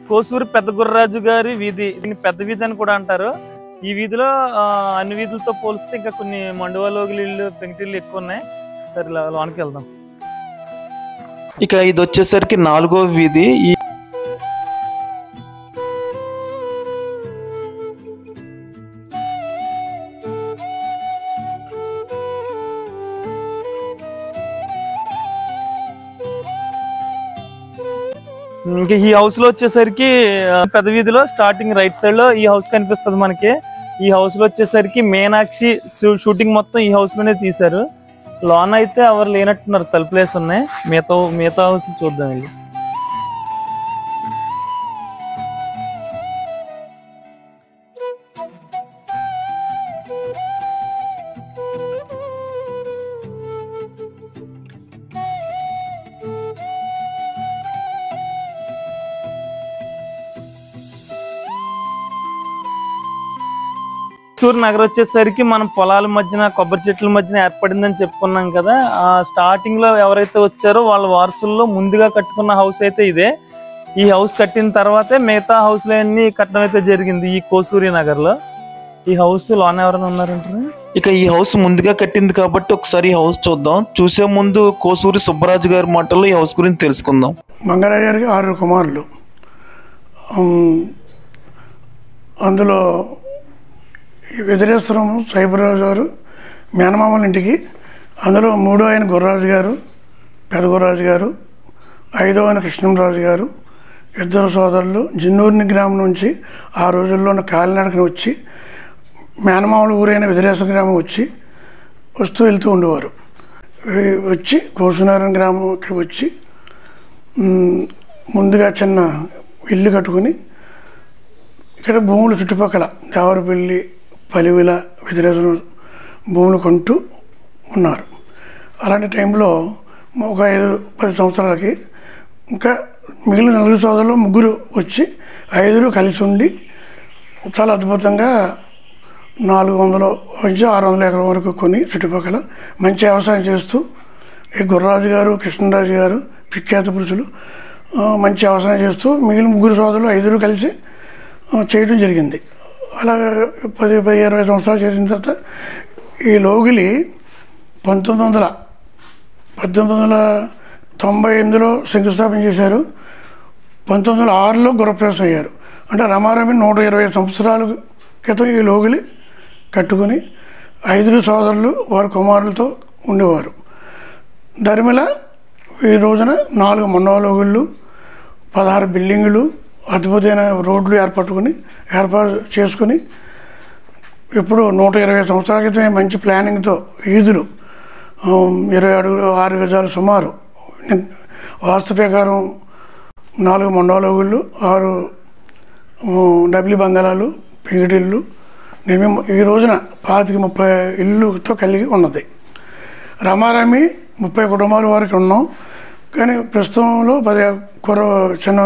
కోసూరు పెద్ద గుర్రరాజు గారి వీధి దీన్ని పెద్ద వీధి అని కూడా అంటారు ఈ వీధిలో ఆ, అన్ని వీధులతో పోలిస్తే ఇంకా కొన్ని మండువాలోగిలి ఇల్లు పెంకిటిల్లు ఎక్కువ ఉన్నాయి సరే లో- లోనికి వెళ్దాం ఇక ఇది వచ్చేసరికి నాలుగో వీధి ఈ ఇంకా ఈ హౌస్ లో వచ్చేసరికి ఆ, పెద్ద వీధిలో స్టార్టింగ్ రైట్ సైడ్ లో ఈ హౌస్ కనిపిస్తుంది మనకి ఈ హౌస్ లో వచ్చేసరికి మీనాక్షి షూ- షూటింగ్ మొత్తం ఈ హౌస్ లోనే తీశారు లోన్ అయితే ఎవరు లేనట్టున్నారు తలుపులేసి ఉన్నాయి మిగతా మిగతా హౌస్ చూద్దాం వెళ్ళి సూర్ నగర్ వచ్చేసరికి మనం పొలాల మధ్యన కొబ్బరి చెట్ల మధ్యన ఏర్పడిందని చెప్పుకున్నాం కదా ఆ స్టార్టింగ్ లో ఎవరైతే వచ్చారో వాళ్ళ వారసుల్లో ముందుగా కట్టుకున్న హౌస్ అయితే ఇదే ఈ హౌస్ కట్టిన తర్వాతే మిగతా హౌస్ అన్ని కట్టడం అయితే జరిగింది ఈ కోసూరి నగర్ లో ఈ హౌస్ లోన ఎవరైనా ఉన్నారంటారు ఇక ఈ హౌస్ ముందుగా కట్టింది కాబట్టి ఒకసారి ఈ హౌస్ చూద్దాం చూసే ముందు కోసూరి సుబ్బరాజు గారి మాటల్లో ఈ హౌస్ గురించి తెలుసుకుందాం మంగళయ్య గారికి ఆరు కుమారులు ఉమ్, అందులో ఈ వెదిరేశ్వరం సైబరాజు గారు మేనమామల ఇంటికి అందులో మూడో ఆయన గుర్రాజు గారు పెద్ద గుర్రాజు గారు ఐదో ఆయన కృష్ణంరాజు గారు ఇద్దరు సోదరులు జిన్నూరిని గ్రామం నుంచి ఆ రోజుల్లో కాలినడకన వచ్చి మేనమామల ఊరైన వెదిరేశ్వర గ్రామం వచ్చి వస్తూ వెళ్తూ ఉండేవారు ఈ వచ్చి కోసునారాయణ గ్రామం ఇక్కడ వచ్చి మ్, ముందుగా చిన్న ఇల్లు కట్టుకుని ఇక్కడ భూములు చుట్టుపక్కల దేవరపల్లి పలివిల వ్యతిరేక భూములు కొంటూ ఉన్నారు అలాంటి టైంలో ఒక ఐదు పది సంవత్సరాలకి ఇంకా మిగిలిన నలుగురు సోదరులు ముగ్గురు వచ్చి ఐదుగురు కలిసి ఉండి చాలా అద్భుతంగా నాలుగు వందలు నుంచి ఆరు వందల ఎకరం వరకు కొని చుట్టుపక్కల మంచి వ్యవసాయం చేస్తూ ఈ గుర్రాజు గారు కృష్ణరాజు గారు విఖ్యాత పురుషులు ఆ, మంచి వ్యవసాయం చేస్తూ మిగిలిన ముగ్గురు సోదరులు ఐదుగురు కలిసి ఆ, చేయడం జరిగింది అలా పది పది ఇరవై సంవత్సరాలు చేసిన తర్వాత ఈ లోగిలి పంతొమ్మిది వందల పద్దెనిమిది వందల తొంభై ఎనిమిదిలో శంకుస్థాపన చేశారు పంతొమ్మిది వందల ఆరులో గురప్రవేశం అయ్యారు అంటే రమారమి నూట ఇరవై సంవత్సరాల క్రితం ఈ లోగిలి కట్టుకుని ఐదుగురు సోదరులు వారి కుమారులతో ఉండేవారు ధర్మిల ఈ రోజున నాలుగు మండవలోగుళ్ళు పదహారు బిల్డింగులు అద్భుతమైన రోడ్లు ఏర్పట్టుకుని ఏర్పాటు చేసుకుని ఇప్పుడు నూట ఇరవై సంవత్సరాల క్రితమే మంచి ప్లానింగ్తో ఈదులు ఆ, ఇరవై అడుగులు ఆరు గజాలు సుమారు వాస్తు ప్రకారం నాలుగు మండవలోగుళ్ళు ఆరు ఆ, డబ్ల్యూ బంగాళాలు పెంకిటిల్లు నిర్మి ఈ రోజున పాతిక ముప్పై ఇల్లుతో కలిగి ఉన్నది రమారమి ముప్పై కుటుంబాల వరకు ఉన్నాం కానీ ప్రస్తుతంలో పది కుర చిన్న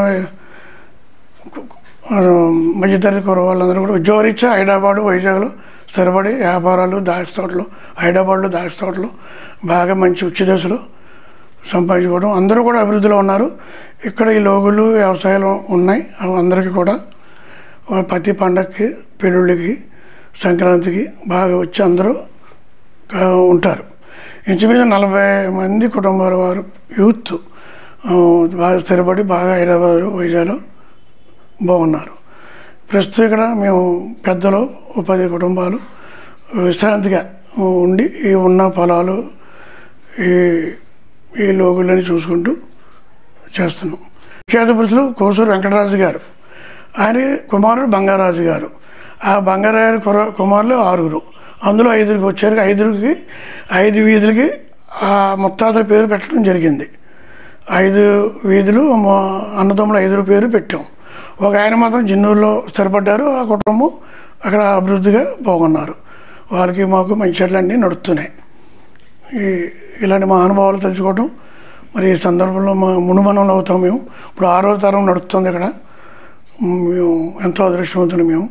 ఆ, మధ్యతరగతి కుర వాళ్ళందరూ కూడా ఉద్యోగరీత్యా హైదరాబాద్ వైజాగ్లో స్థిరపడి వ్యాపారాలు దాచి తోటలు హైదరాబాద్లో దాచి తోటలు బాగా మంచి ఉచ్చి దశలో సంపాదించుకోవడం అందరూ కూడా అభివృద్ధిలో ఉన్నారు ఇక్కడ ఈ లోగులు వ్యవసాయాలు ఉన్నాయి అవి అందరికీ కూడా ప్రతి పండగకి పెళ్ళిళ్ళకి సంక్రాంతికి బాగా వచ్చి అందరూ కా- ఉంటారు ఇంచుమించు నలభై మంది కుటుంబాల వారు యూత్ ఆ, బాగా స్థిరపడి బాగా హైదరాబాద్ వైజాగ్లో బాగున్నారు ప్రస్తుతం ఇక్కడ మేము పెద్దలు ఓ పది కుటుంబాలు విశ్రాంతిగా ఉండి ఈ ఉన్న పొలాలు ఈ ఈ లోగులని చూసుకుంటూ చేస్తున్నాం విఖ్యాత పురుషులు కోసూరు వెంకటరాజు గారు ఆయన కుమారుడు బంగారాజు గారు ఆ బంగారాజు కుర కుమారులు ఆరుగురు అందులో ఐదుగురికి వచ్చారు ఐదుగురికి ఐదు వీధులకి ఆ ముత్తాతల పేరు పెట్టడం జరిగింది ఐదు వీధులు మా అన్నదమ్ముల ఐదుగురు పేరు పెట్టాం ఒక ఆయన మాత్రం జిన్నూరులో స్థిరపడ్డారు ఆ కుటుంబం అక్కడ అభివృద్ధిగా బాగున్నారు వాళ్ళకి మాకు మంచి చెట్లన్నీ నడుస్తున్నాయి ఈ ఇలాంటి మహానుభావాలు తెలుసుకోవడం మరి ఈ సందర్భంలో మా మునుమనంలో అవుతాం మేము ఇప్పుడు ఆరో తరం నడుస్తుంది ఇక్కడ మేము ఎంతో అదృష్టవంతులు మేము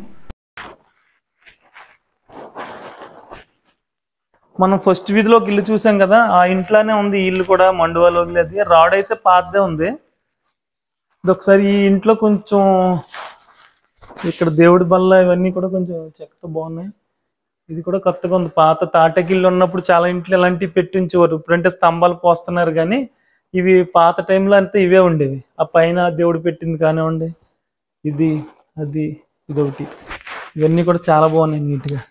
మనం ఫస్ట్ వీధిలోకి ఇల్లు చూసాం కదా ఆ ఇంట్లోనే ఉంది ఈ ఇల్లు కూడా మండువాలోకి అది రాడ్ అయితే పాతదే ఉంది ఇది ఒకసారి ఈ ఇంట్లో కొంచెం ఇక్కడ దేవుడి బల్ల ఇవన్నీ కూడా కొంచెం చెక్కతో బాగున్నాయి ఇది కూడా కొత్తగా ఉంది పాత తాటకిల్లు ఉన్నప్పుడు చాలా ఇంట్లో ఇలాంటివి పెట్టించేవారు ఇప్పుడంటే స్తంభాలు పోస్తున్నారు కానీ ఇవి పాత టైంలో అంతా ఇవే ఉండేవి ఆ పైన దేవుడు పెట్టింది కానివ్వండి ఇది అది ఇదొకటి ఇవన్నీ కూడా చాలా బాగున్నాయి నీట్గా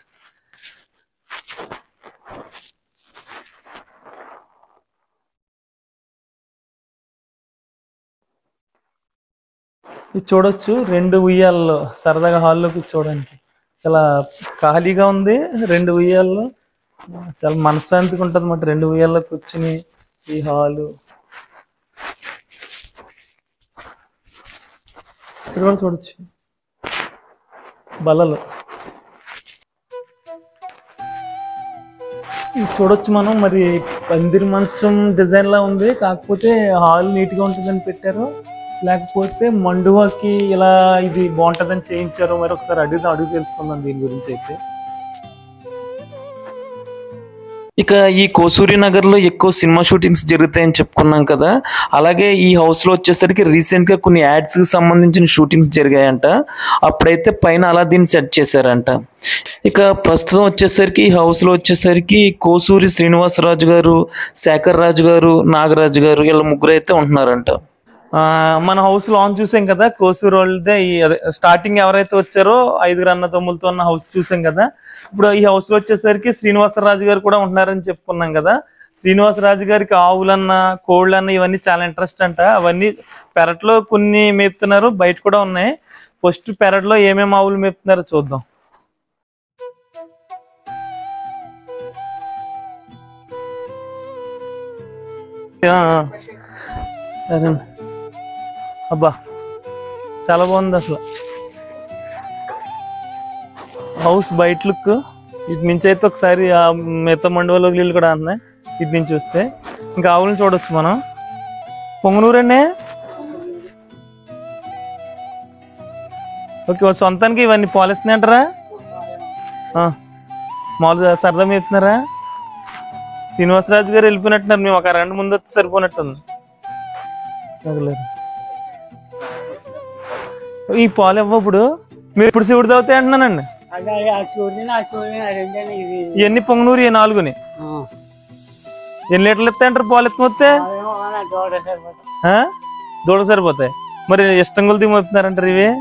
ఇది చూడొచ్చు రెండు ఉయ్యాల్లో సరదాగా హాల్లో కూర్చోవడానికి చాలా ఖాళీగా ఉంది రెండు ఉయ్యాల్లో చాలా మనశ్శాంతిగా ఉంటుంది అన్నమాట రెండు ఉయ్యాల్లో కూర్చుని ఈ హాలు ఇక్కడ కూడా చూడొచ్చు బల్లలు ఇది చూడొచ్చు మనం మరి పందిరి మంచం డిజైన్ లా ఉంది కాకపోతే హాల్ నీట్ గా ఉంటుందని పెట్టారు లేకపోతే మండువాకి ఇలా ఇది బాగుంటుందని చేయించారు మరి ఒకసారి అడుగు అడుగు తెలుసుకుందాం దీని గురించి అయితే ఇక ఈ కోసూరి నగర్ లో ఎక్కువ సినిమా షూటింగ్స్ జరుగుతాయని చెప్పుకున్నాం కదా అలాగే ఈ హౌస్ లో వచ్చేసరికి రీసెంట్ గా కొన్ని యాడ్స్ కి సంబంధించిన షూటింగ్స్ జరిగాయంట అప్పుడైతే పైన అలా దీన్ని సెట్ చేశారంట ఇక ప్రస్తుతం వచ్చేసరికి ఈ హౌస్ లో వచ్చేసరికి కోసూరి శ్రీనివాసరాజు గారు శేఖర్ రాజు గారు నాగరాజు గారు వీళ్ళ ముగ్గురు అయితే ఉంటున్నారంట ఆ, మన హౌస్ లాంచ్ చూసాం కదా కోసూరు వాళ్ళదే ఈ అదే స్టార్టింగ్ ఎవరైతే వచ్చారో ఐదుగురు అన్న తమ్ములతో ఉన్న హౌస్ చూసాం కదా ఇప్పుడు ఈ హౌస్ లో వచ్చేసరికి శ్రీనివాసరాజు గారు కూడా ఉంటున్నారని చెప్పుకున్నాం కదా శ్రీనివాసరాజు గారికి ఆవులన్న కోళ్ళన్న ఇవన్నీ చాలా ఇంట్రెస్ట్ అంట అవన్నీ పెరట్లో కొన్ని మేపుతున్నారు బయట కూడా ఉన్నాయి ఫస్ట్ పెరట్లో ఏమేమి ఆవులు మేపుతున్నారో చూద్దాం ఆ, ఆ. సరేనండి అబ్బా చాలా బాగుంది అసలు హౌస్ బయట లుక్ ఇటు నుంచి అయితే ఒకసారి ఆ మిగతా మండవలో నీళ్ళు కూడా ఉన్నాయి ఇటు నుంచి చూస్తే ఇంకా ఆవులను చూడొచ్చు మనం పొంగనూరండి ఓకే వాళ్ళ సొంతానికి ఇవన్నీ పాలిస్తున్నాయి అంటారా ఆ, మామూలుగా సరదా మేపుతున్నారా శ్రీనివాసరాజు గారు వెళ్ళిపోయినట్టున్నారు మేము ఒక అరగంట ముందు వస్తే సరిపోయినట్టుంది తగలేదు ఈ పాలు ఇవ్వ ఇప్పుడు మీరు ఇప్పుడు శివుడు తాగుతాయి అంటున్నానండి అదే ఆ చూడండి ఆ చూడండి ఆ రెండేనా ఇది ఇవన్నీ పొంగనూరు ఈ నాలుగుని ఎన్ని లీటర్లు ఇస్తాయంటారు పాలు ఎత్తుకొస్తే అదేమో నా దూడ సరిపోతుంది ఆ? దూడ సరిపోతాయి మరి ఇష్టం కొలిది మోపుతున్నారంటారు ఇవి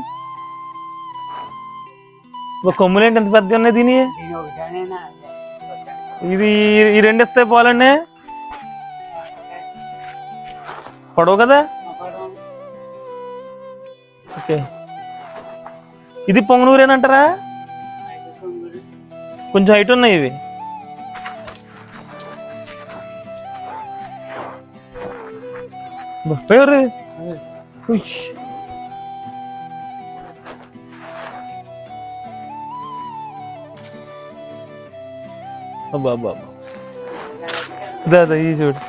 ఒక కొమ్ములేంటి ఎంత పెద్దగా ఉన్నాయి దీని దీని ఒకటేనా ఇది ఈ రెండు ఇస్తాయి పాలండి పొడవు కదా ఓకే ఇది పొంగనూరేనంటారా కొంచెం హైట్ ఉన్నాయి ఇవి బా, ఎవరు? ఉష్. అబ్బా అబ్బా అబ్బా. దా దా, ఈ చూడు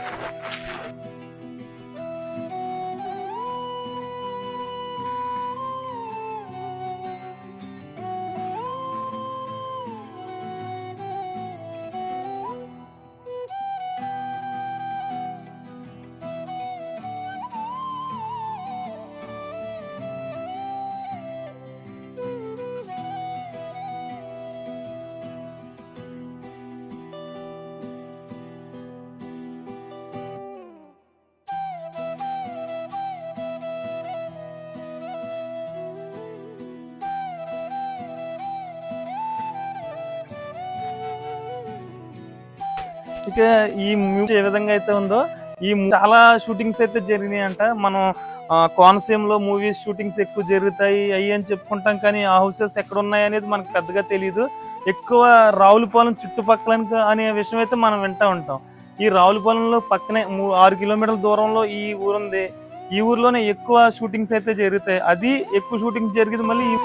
ఇక ఈ మూవీ ఏ విధంగా అయితే ఉందో ఈ మూ- చాలా షూటింగ్స్ అయితే జరిగినాయి అంట మనం ఆ, కోనసీమలో మూవీస్ షూటింగ్స్ ఎక్కువ జరుగుతాయి అయ్యి అని చెప్పుకుంటాం కానీ ఆ హౌసెస్ ఎక్కడ ఉన్నాయి అనేది మనకు పెద్దగా తెలియదు ఎక్కువ రావులపాలెం చుట్టుపక్కల అనే విషయం అయితే మనం వింటా ఉంటాం ఈ రావులపాలెంలో పక్కనే మూ- ఆరు కిలోమీటర్ల దూరంలో ఈ ఊరుంది ఈ ఊర్లోనే ఎక్కువ షూటింగ్స్ అయితే జరుగుతాయి అది ఎక్కువ షూటింగ్స్ జరిగేది మళ్ళీ ఈ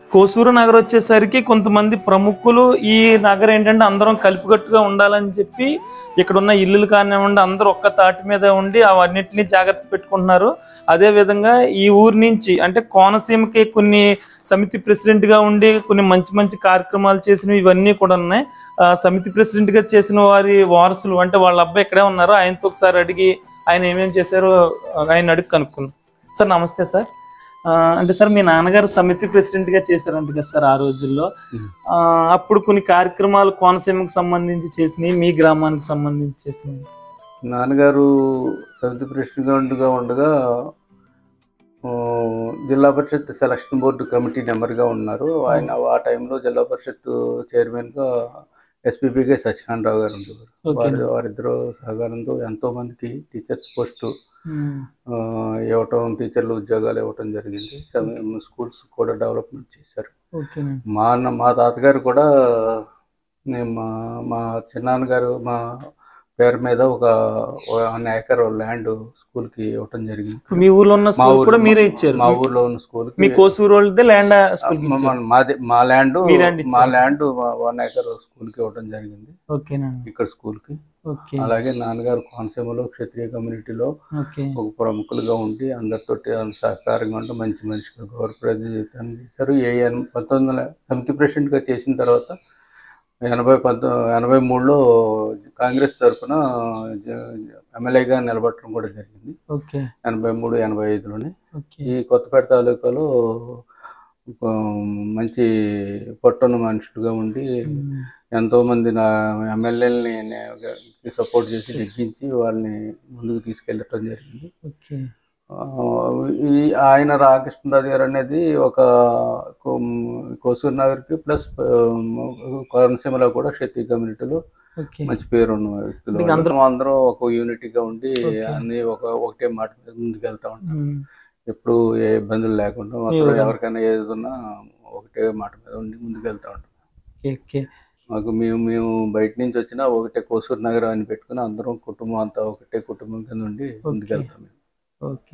కోసూరు నగర్ వచ్చేసరికి కొంతమంది ప్రముఖులు ఈ నగరం ఏంటంటే అందరం కలిపికట్టుగా ఉండాలని చెప్పి ఇక్కడ ఉన్న ఇల్లులు కానివ్వండి అందరూ ఒక్క తాటి మీద ఉండి అవన్నిటిని జాగ్రత్త పెట్టుకుంటున్నారు అదే విధంగా ఈ ఊరి నుంచి అంటే కోనసీమకి కొన్ని సమితి ప్రెసిడెంట్ గా ఉండి కొన్ని మంచి మంచి కార్యక్రమాలు చేసినవి ఇవన్నీ కూడా ఉన్నాయి ఆ, సమితి ప్రెసిడెంట్ గా చేసిన వారి వారసులు అంటే వాళ్ళ అబ్బాయి ఇక్కడే ఉన్నారు ఆయనతో ఒకసారి అడిగి ఆయన ఏమేమి చేశారో ఆయన అడిగి కనుక్కున్నాం సార్ నమస్తే సార్ ఆ, అంటే సార్ మీ నాన్నగారు సమితి ప్రెసిడెంట్ గా చేశారంట కదా సార్ ఆ రోజుల్లో ఆ, అప్పుడు కొన్ని కార్యక్రమాలు కోనసీమకు సంబంధించి చేసినాయి మీ గ్రామానికి సంబంధించి చేసినాయి నాన్నగారు సమితి ప్రెసిడెంట్గా ఉండగా ఆ, జిల్లా పరిషత్ సెలక్షన్ బోర్డు కమిటీ మెంబర్గా ఉన్నారు ఆయన ఆ టైంలో జిల్లా పరిషత్ చైర్మన్గా ఎస్పీపీకే సత్యనారాయణరావు గారు ఉండేవారు ఓకే వారి వారిద్దరు సహకారంతో ఎంతో మందికి టీచర్స్ పోస్టు ఉమ్, ఆ, ఇవ్వటం టీచర్లు ఉద్యోగాలు ఇవ్వటం జరిగింది సమయం స్కూల్స్ కూడా డెవలప్మెంట్ చేశారు ఓకేనండి మా అన్న మా తాతగారు కూడా నేను మా మా చిన్నాన్నగారు మా పేరు మీద ఒక వన్ ఏకర్ ల్యాండ్ స్కూల్ కి ఇవ్వటం జరిగింది ఇప్పుడు మీ ఊర్లో ఉన్న మా స్కూల్ ఊరు కూడా మీరే ఇచ్చారు మా ఊర్లో ఉన్న స్కూల్ మీ కోసూరు వాళ్ళదే ల్యాండ్ స్కూల్ మాది మా ల్యాండ్ మీ land మా ఇచ్చారు. ల్యాండ్ వన్ ఏకర్ స్కూల్ కి ఇవ్వటం జరిగింది ఓకేనండి ఇక్కడ స్కూల్ కి ఓకే అలాగే నాన్నగారు కోనసీమలో క్షత్రియ కమ్యూనిటీలో ఓకే ఒక ప్రముఖులుగా ఉండి అందరితోటి సహకారంగా ఉంటూ మంచి మనిషిగా గౌరవ జీవితాన్ని చేశారు ఏ ఎన్- పంతొమ్మిది వందల సమితి ప్రెసిడెంట్గా చేసిన తర్వాత ఎనభై పంతొ ఎనభై మూడులో కాంగ్రెస్ తరఫున ఎమ్మెల్యేగా నిలబడటం కూడా జరిగింది ఓకే ఎనభై మూడు ఎనభై ఐదులోనే ఓకే ఈ కొత్తపేట తాలూకాలో ఒక మంచి పట్టున్న మనుషులుగా ఉండి ఉమ్, ఎంతో మంది నా ఎమ్మెల్యేలని సపోర్ట్ చేసి నెగ్గించి వాళ్ళని ముందుకు తీసుకెళ్ళటం జరిగింది ఓకే ఆ, ఈ ఆయన రామకృష్ణరాజు గారు అనేది ఒక కోసూరు నగర్కి ప్లస్ కోనసీమలో కూడా క్షత్రియ కమ్యూనిటీలో ఓకే మంచి పేరు ఉన్న వ్యక్తులు మీకు అందరూ- అందరం అందరం ఒక యూనిటీగా ఉండి Okay. అన్ని ఒక ఒకటే మాట మీద ముందుకు వెళ్తా ఉంటాం ఉమ్, ఎప్పుడు ఏ ఇబ్బందులు లేకుండా మొత్తం ఎవరు- ఎవరికైనా ఏది ఉన్నా ఒకటే మాట మీద ఉండి ముందుకు వెళ్తా ఉంటాం ఓకే ఓకే మాకు మేము మేము బయట నుంచి వచ్చినా ఒకటే కోసూరు నగరం అని పెట్టుకుని అందరం కుటుంబం అంతా ఒకటే కుటుంబం కింద ఉండి ముందుకు వెళ్తాం మేము ఓకే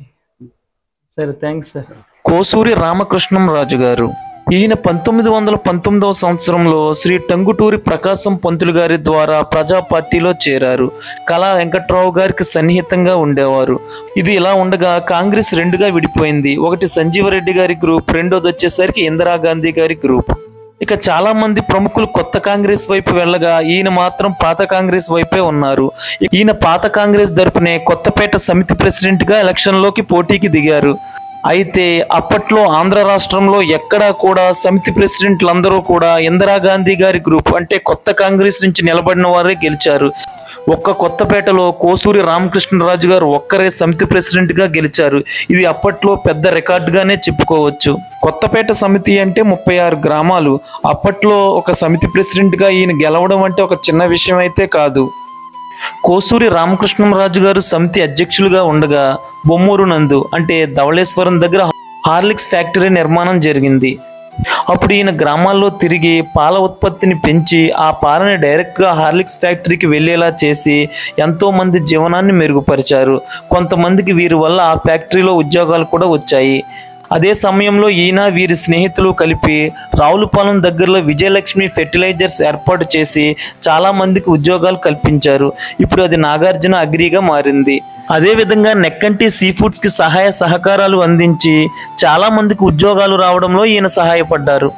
సరే థ్యాంక్స్ సార్ కోసూరి రామకృష్ణం రాజు గారు ఈయన పంతొమ్మిది వందల పంతొమ్మిదవ సంవత్సరంలో శ్రీ టంగుటూరి ప్రకాశం పంతులు గారి ద్వారా ప్రజా పార్టీలో చేరారు కళా వెంకట్రావు గారికి సన్నిహితంగా ఉండేవారు ఇది ఇలా ఉండగా కాంగ్రెస్ రెండుగా విడిపోయింది ఒకటి సంజీవరెడ్డి గారి గ్రూప్ రెండోది వచ్చేసరికి ఇందిరాగాంధీ గారి గ్రూప్ ఇక చాలా మంది ప్రముఖులు కొత్త కాంగ్రెస్ వైపు వెళ్ళగా ఈయన మాత్రం పాత కాంగ్రెస్ వైపే ఉన్నారు ఈయన పాత కాంగ్రెస్ తరపునే కొత్తపేట సమితి ప్రెసిడెంట్ గా ఎలక్షన్ లోకి పోటీకి దిగారు అయితే అప్పట్లో ఆంధ్ర రాష్ట్రంలో ఎక్కడా కూడా సమితి ప్రెసిడెంట్లందరూ కూడా ఇందిరాగాంధీ గారి గ్రూప్ అంటే కొత్త కాంగ్రెస్ నుంచి నిలబడిన వారే గెలిచారు ఒక్క కొత్తపేటలో కోసూరి రామకృష్ణరాజు గారు ఒక్కరే సమితి ప్రెసిడెంట్ గా గెలిచారు ఇది అప్పట్లో పెద్ద రికార్డుగానే చెప్పుకోవచ్చు కొత్తపేట సమితి అంటే ముప్పై ఆరు గ్రామాలు అప్పట్లో ఒక సమితి ప్రెసిడెంట్ గా ఈయన గెలవడం అంటే ఒక చిన్న విషయం అయితే కాదు కోసూరి రామకృష్ణరాజు గారు సమితి అధ్యక్షులుగా ఉండగా బొమ్మూరు నందు అంటే ధవళేశ్వరం దగ్గర హార్లిక్స్ ఫ్యాక్టరీ నిర్మాణం జరిగింది అప్పుడు ఈయన గ్రామాల్లో తిరిగి పాల ఉత్పత్తిని పెంచి ఆ పాలని డైరెక్ట్గా హార్లిక్స్ ఫ్యాక్టరీకి వెళ్ళేలా చేసి ఎంతో మంది జీవనాన్ని మెరుగుపరిచారు కొంతమందికి వీరి వల్ల ఆ ఫ్యాక్టరీలో ఉద్యోగాలు కూడా వచ్చాయి అదే సమయంలో ఈయన వీరి స్నేహితులు కలిపి రావులపాలెం దగ్గరలో విజయలక్ష్మి ఫెర్టిలైజర్స్ ఏర్పాటు చేసి చాలా మందికి ఉద్యోగాలు కల్పించారు ఇప్పుడు అది నాగార్జున అగ్రిగా మారింది అదే విధంగా నెక్కంటి సీ ఫుడ్స్ కి సహాయ సహకారాలు అందించి చాలా మందికి ఉద్యోగాలు రావడంలో ఈయన సహాయపడ్డారు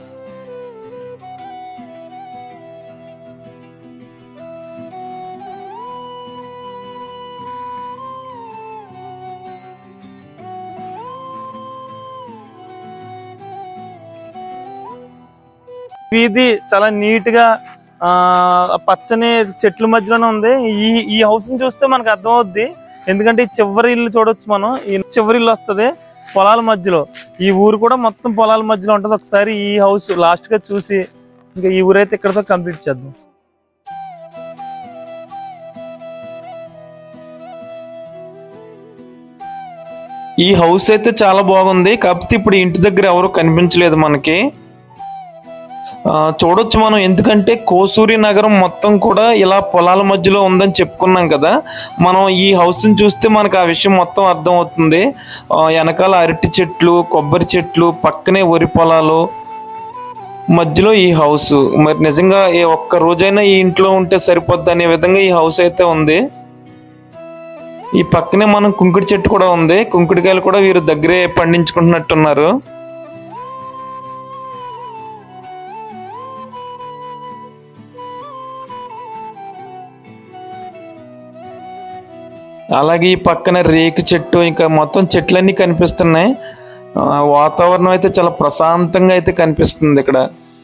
వీధి చాలా నీట్ గా ఆ పచ్చని చెట్ల మధ్యలోనే ఉంది ఈ ఈ హౌస్ ని చూస్తే మనకు అర్థమవుద్ది ఎందుకంటే ఈ చివరి ఇల్లు చూడొచ్చు మనం ఈ చివరి ఇల్లు వస్తుంది పొలాల మధ్యలో ఈ ఊరు కూడా మొత్తం పొలాల మధ్యలో ఉంటది ఒకసారి ఈ హౌస్ లాస్ట్ గా చూసి ఇంకా ఈ ఊరైతే ఇక్కడతో కంప్లీట్ చేద్దాం ఈ హౌస్ అయితే చాలా బాగుంది కాకపోతే ఇప్పుడు ఇంటి దగ్గర ఎవరు కనిపించలేదు మనకి ఆ, చూడొచ్చు మనం ఎందుకంటే కోసూరి నగరం మొత్తం కూడా ఇలా పొలాల మధ్యలో ఉందని చెప్పుకున్నాం కదా మనం ఈ హౌస్ని చూస్తే మనకు ఆ విషయం మొత్తం అర్థం అవుతుంది ఆ, వెనకాల అరటి చెట్లు కొబ్బరి చెట్లు పక్కనే వరి పొలాలు మధ్యలో ఈ హౌస్ మరి నిజంగా ఏ ఒక్క రోజైనా ఈ ఇంట్లో ఉంటే సరిపోద్ది అనే విధంగా ఈ హౌస్ అయితే ఉంది ఈ పక్కనే మనం కుంకుడి చెట్టు కూడా ఉంది కుంకుడికాయలు కూడా వీరు దగ్గరే పండించుకుంటున్నట్టున్నారు అలాగే ఈ పక్కన రేకు చెట్టు ఇంకా మొత్తం చెట్లన్నీ కనిపిస్తున్నాయి ఆ, వాతావరణం అయితే చాలా ప్రశాంతంగా అయితే కనిపిస్తుంది ఇక్కడ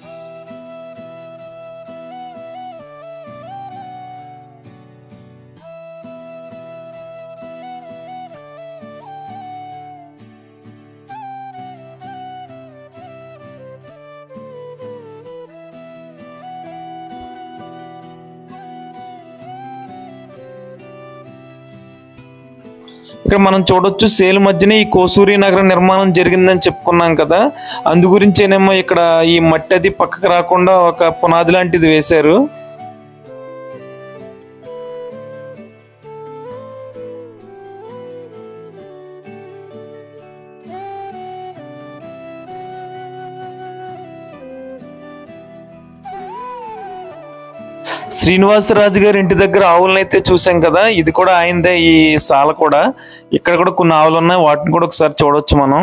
ఇక్కడ మనం చూడొచ్చు సేలు మధ్యనే ఈ కోసూరి నగరం నిర్మాణం జరిగిందని చెప్పుకున్నాం కదా అందు గురించేనేమో ఇక్కడ ఈ మట్టి అది పక్కకు రాకుండా ఒక పునాది లాంటిది వేశారు శ్రీనివాసరాజు గారి ఇంటి దగ్గర ఆవులను అయితే చూసాం కదా ఇది కూడా ఆయనదే ఈ సాల కూడా ఇక్కడ కూడా కొన్ని ఆవులు ఉన్నాయి వాటిని కూడా ఒకసారి చూడొచ్చు మనం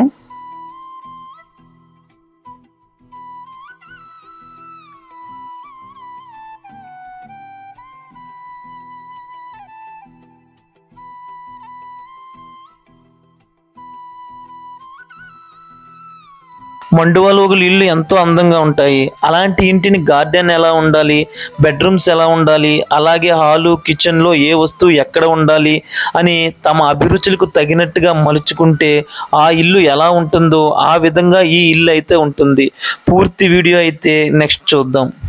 మండువాలోగులు ఇల్లు ఎంతో అందంగా ఉంటాయి అలాంటి ఇంటిని గార్డెన్ ఎలా ఉండాలి బెడ్రూమ్స్ ఎలా ఉండాలి అలాగే హాలు కిచెన్లో ఏ వస్తువు ఎక్కడ ఉండాలి అని తమ అభిరుచులకు తగినట్టుగా మలుచుకుంటే ఆ ఇల్లు ఎలా ఉంటుందో ఆ విధంగా ఈ ఇల్లు అయితే ఉంటుంది పూర్తి వీడియో అయితే నెక్స్ట్ చూద్దాం